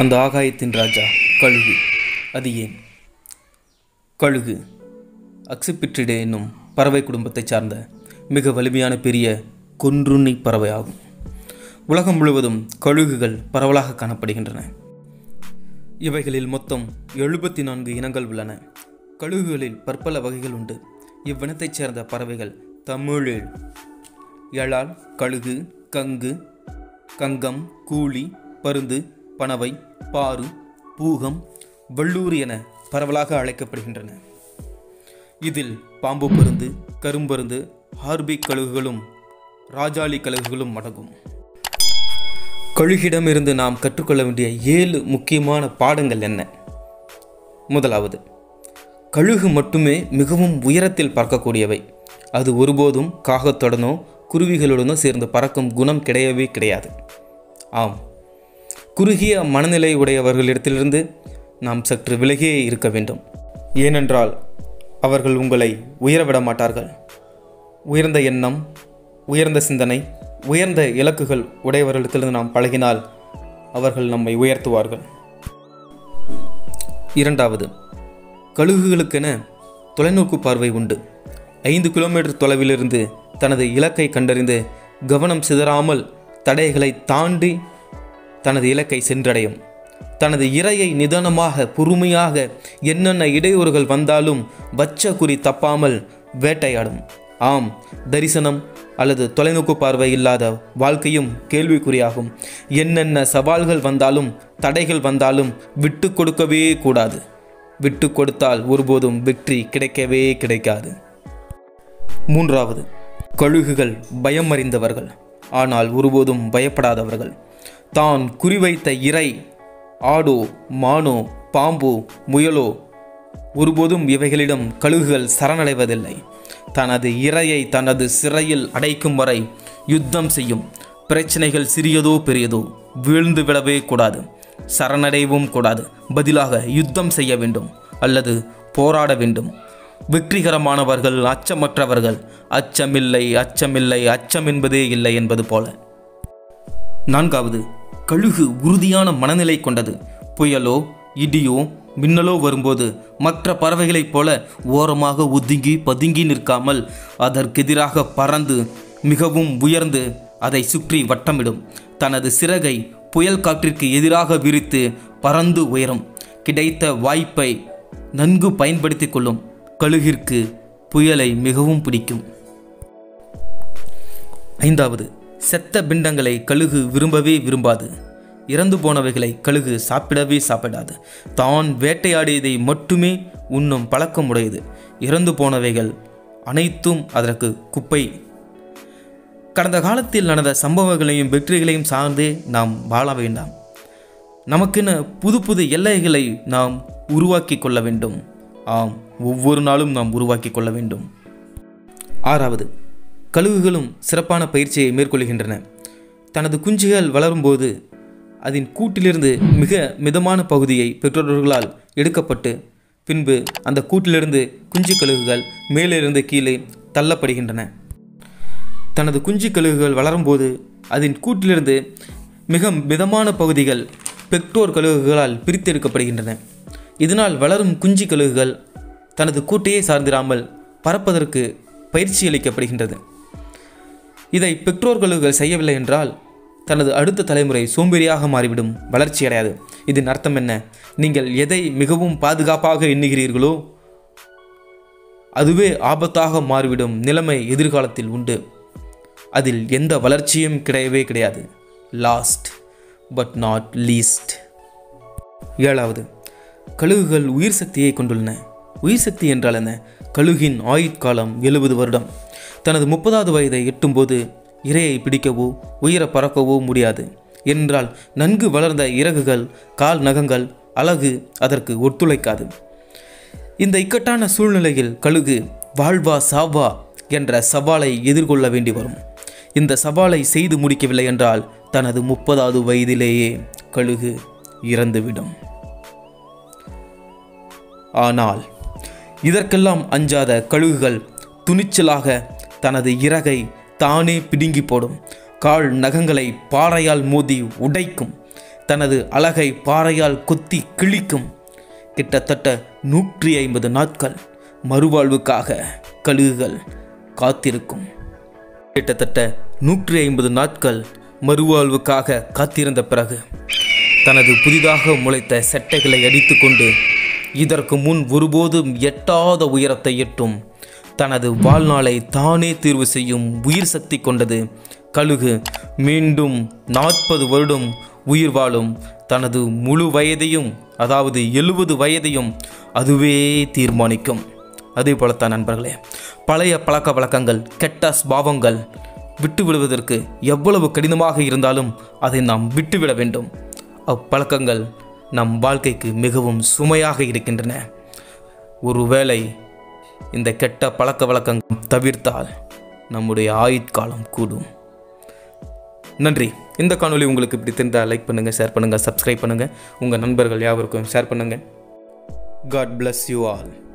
அந்த ஆகாயத்தின் ராஜா கழுகு அது ஏன் கழுகு அக்சிபிட்ரிடே என்னும் பறவை குடும்பத்தைச் சார்ந்த மிக வலிமையான பெரிய கொன்றுண்ணி பறவை ஆகும் உலகம் முழுவதும் கழுகுகள் பரவலாக காணப்படுகின்றன இவைகளில் மொத்தம் எழுபத்தி நான்கு இனங்கள் உள்ளன கழுகுகளில் பற்பல வகைகள் உண்டு இவ்வினத்தைச் சேர்ந்த பறவைகள் தமிழில் எழால் கழுகு கங்கு கங்கம் கூலி பருந்து பனவை பாரு பூகம் வள்ளூர் என பரவலாக அழைக்கப்படுகின்றன இதில் பாம்பு பருந்து கரும்பருந்து ஹார்பிக் கழுகுகளும் ராஜாளி கழுகுகளும் அடங்கும் கழுகிடமிருந்து நாம் கற்றுக்கொள்ள வேண்டிய ஏழு முக்கியமான பாடங்கள் என்ன முதலாவது கழுகு மட்டுமே மிகவும் உயரத்தில் பறக்கக்கூடியவை அது ஒருபோதும் காகத்துடனோ குருவிகளுடனோ சேர்ந்து பறக்கும் குணம் கிடையவே கிடையாது ஆம் குறுகிய மனநிலை உடையவர்களிடத்திலிருந்து நாம் சற்று விலகியே இருக்க வேண்டும் ஏனென்றால் அவர்கள் உங்களை உயரவிட மாட்டார்கள் உயர்ந்த எண்ணம் உயர்ந்த சிந்தனை உயர்ந்த இலக்குகள் உடையவர்களிடத்திலிருந்து நாம் பழகினால் அவர்கள் நம்மை உயர்த்துவார்கள் இரண்டாவது கழுகுகளுக்கென தொலைநோக்கு பார்வை உண்டு ஐந்து கிலோமீட்டர் தொலைவிலிருந்து தனது இலக்கை கண்டறிந்து கவனம் சிதறாமல் தடைகளை தாண்டி தனது இலக்கை சென்றடையும் தனது இரையை நிதானமாக பொறுமையாக என்னென்ன இடையூறுகள் வந்தாலும் வச்ச குறி தப்பாமல் வேட்டையாடும் ஆம் தரிசனம் அல்லது தொலைநோக்கு பார்வை இல்லாத வாழ்க்கையும் கேள்விக்குறியாகும் என்னென்ன சவால்கள் வந்தாலும் தடைகள் வந்தாலும் விட்டு கொடுக்கவே கூடாது விட்டு கொடுத்தால் ஒருபோதும் வெற்றி கிடைக்கவே கிடைக்காது மூன்றாவது கழுகுகள் பயம் அறிந்தவர்கள் ஆனால் ஒருபோதும் பயப்படாதவர்கள் தான் குறிவைத்த இறை ஆடோ மானோ பாம்போ முயலோ ஒருபோதும் இவைகளிடம் கழுகுகள் சரணடைவதில்லை தனது இரையை தனது சிறையில் அடைக்கும் வரை யுத்தம் செய்யும் பிரச்சனைகள் சிறியதோ பெரியதோ வீழ்ந்து விடவே கூடாது சரணடையவும் கூடாது பதிலாக யுத்தம் செய்ய வேண்டும் அல்லது போராட வேண்டும் வெற்றிகரமானவர்கள் அச்சமற்றவர்கள் அச்சமில்லை அச்சமில்லை அச்சம் என்பதே இல்லை என்பது போல நான்காவது கழுகு உறுதியான மனநிலை கொண்டது புயலோ இடியோ மின்னலோ வரும்போது மற்ற பறவைகளைப் போல ஓரமாக ஒதுங்கி பதுங்கி நிற்காமல் அதற்கெதிராக பறந்து மிகவும் உயர்ந்து அதை சுற்றி வட்டமிடும் தனது சிறகை புயல் காற்றிற்கு எதிராக விரித்து பறந்து உயரும் கிடைத்த வாய்ப்பை நன்கு பயன்படுத்தி கொள்ளும் கழுகிற்கு புயலை மிகவும் பிடிக்கும் ஐந்தாவது செத்த பிண்டங்களை கழுகு விரும்பவே விரும்பாது இறந்து போனவைகளை கழுகு சாப்பிடவே சாப்பிடாது தான் வேட்டையாடியதை மட்டுமே உண்ணும் பழக்கம் உடையது இறந்து போனவைகள் அனைத்தும் அதற்கு குப்பை கடந்த காலத்தில் நடந்த சம்பவங்களையும் வெற்றிகளையும் சார்ந்தே நாம் வாழ வேண்டாம் நமக்கென புது புது எல்லைகளை நாம் உருவாக்கி கொள்ள வேண்டும் ஆம் ஒவ்வொரு நாளும் நாம் உருவாக்கி கொள்ள வேண்டும் ஆறாவது கழுகுகளும் சிறப்பான பயிற்சியை மேற்கொள்கின்றன தனது குஞ்சுகள் வளரும்போது அதன் கூட்டிலிருந்து மிக மிதமான பகுதியை பெற்றோர்களால் எடுக்கப்பட்டு பின்பு அந்த கூட்டிலிருந்து குஞ்சு கழுகுகள் மேலிருந்து கீழே தள்ளப்படுகின்றன தனது குஞ்சு கழுகுகள் வளரும்போது அதன் கூட்டிலிருந்து மிக மிதமான பகுதிகள் பெக்டோர் கழுகுகளால் பிரித்தெடுக்கப்படுகின்றன இதனால் வளரும் குஞ்சு கழுகுகள் தனது கூட்டையே சார்ந்திராமல் பறப்பதற்கு பயிற்சி அளிக்கப்படுகின்றது இதை பெற்றோர் கழுகுகள் செய்யவில்லை என்றால் தனது அடுத்த தலைமுறை சோம்பேறியாக மாறிவிடும் வளர்ச்சி அடையாது இதன் அர்த்தம் என்ன நீங்கள் எதை மிகவும் பாதுகாப்பாக எண்ணுகிறீர்களோ அதுவே ஆபத்தாக மாறிவிடும் நிலைமை எதிர்காலத்தில் உண்டு அதில் எந்த வளர்ச்சியும் கிடையவே கிடையாது லாஸ்ட் பட் நாட் லீஸ்ட் ஏழாவது கழுகுகள் உயிர் சக்தியை கொண்டுள்ளன உயிர் சக்தி என்றால் என்ன கழுகின் ஆயுட்காலம் எழுபது வருடம் தனது முப்பதாவது வயதை எட்டும்போது இரையை பிடிக்கவோ உயர பறக்கவோ முடியாது என்றால் நன்கு வளர்ந்த இறகுகள் கால் நகங்கள் அழகு அதற்கு ஒத்துழைக்காது இந்த இக்கட்டான சூழ்நிலையில் கழுகு வாழ்வா சாவா என்ற சவாலை எதிர்கொள்ள வேண்டி வரும் இந்த சவாலை செய்து முடிக்கவில்லை என்றால் தனது முப்பதாவது வயதிலேயே கழுகு இறந்துவிடும் ஆனால் இதற்கெல்லாம் அஞ்சாத கழுகுகள் துணிச்சலாக தனது இறகை தானே பிடுங்கி போடும் கால் நகங்களை பாறையால் மோதி உடைக்கும் தனது அழகை பாறையால் கொத்தி கிழிக்கும் கிட்டத்தட்ட நூற்றி ஐம்பது நாட்கள் மறுவாழ்வுக்காக கழுகுகள் காத்திருக்கும் கிட்டத்தட்ட நூற்றி ஐம்பது நாட்கள் மறுவாழ்வுக்காக காத்திருந்த பிறகு தனது புதிதாக முளைத்த செட்டைகளை அடித்துக்கொண்டு இதற்கு முன் ஒருபோதும் எட்டாத உயரத்தை எட்டும் தனது வாழ்நாளை தானே தீர்வு செய்யும் உயிர் சக்தி கொண்டது கழுகு மீண்டும் நாற்பது வருடம் உயிர் வாழும் தனது முழு வயதையும் அதாவது எழுபது வயதையும் அதுவே தீர்மானிக்கும் அதே போலத்தான் நண்பர்களே பழைய பழக்க வழக்கங்கள் கெட்ட ஸ்பாவங்கள் விட்டு விடுவதற்கு எவ்வளவு கடினமாக இருந்தாலும் அதை நாம் விட்டுவிட வேண்டும் அப்பழக்கங்கள் நம் வாழ்க்கைக்கு மிகவும் சுமையாக இருக்கின்றன ஒருவேளை இந்த கெட்ட பழக்க வழக்கங்கள் தவிர்த்தால் நம்முடைய ஆயுட்காலம் கூடும் நன்றி இந்த காணொளி உங்களுக்கு பிடித்திருந்தால் லைக் பண்ணுங்கள் ஷேர் பண்ணுங்கள் சப்ஸ்கிரைப் பண்ணுங்கள் உங்கள் நண்பர்கள் யாவருக்கும் ஷேர் பண்ணுங்கள் காட் bless யூ ஆல்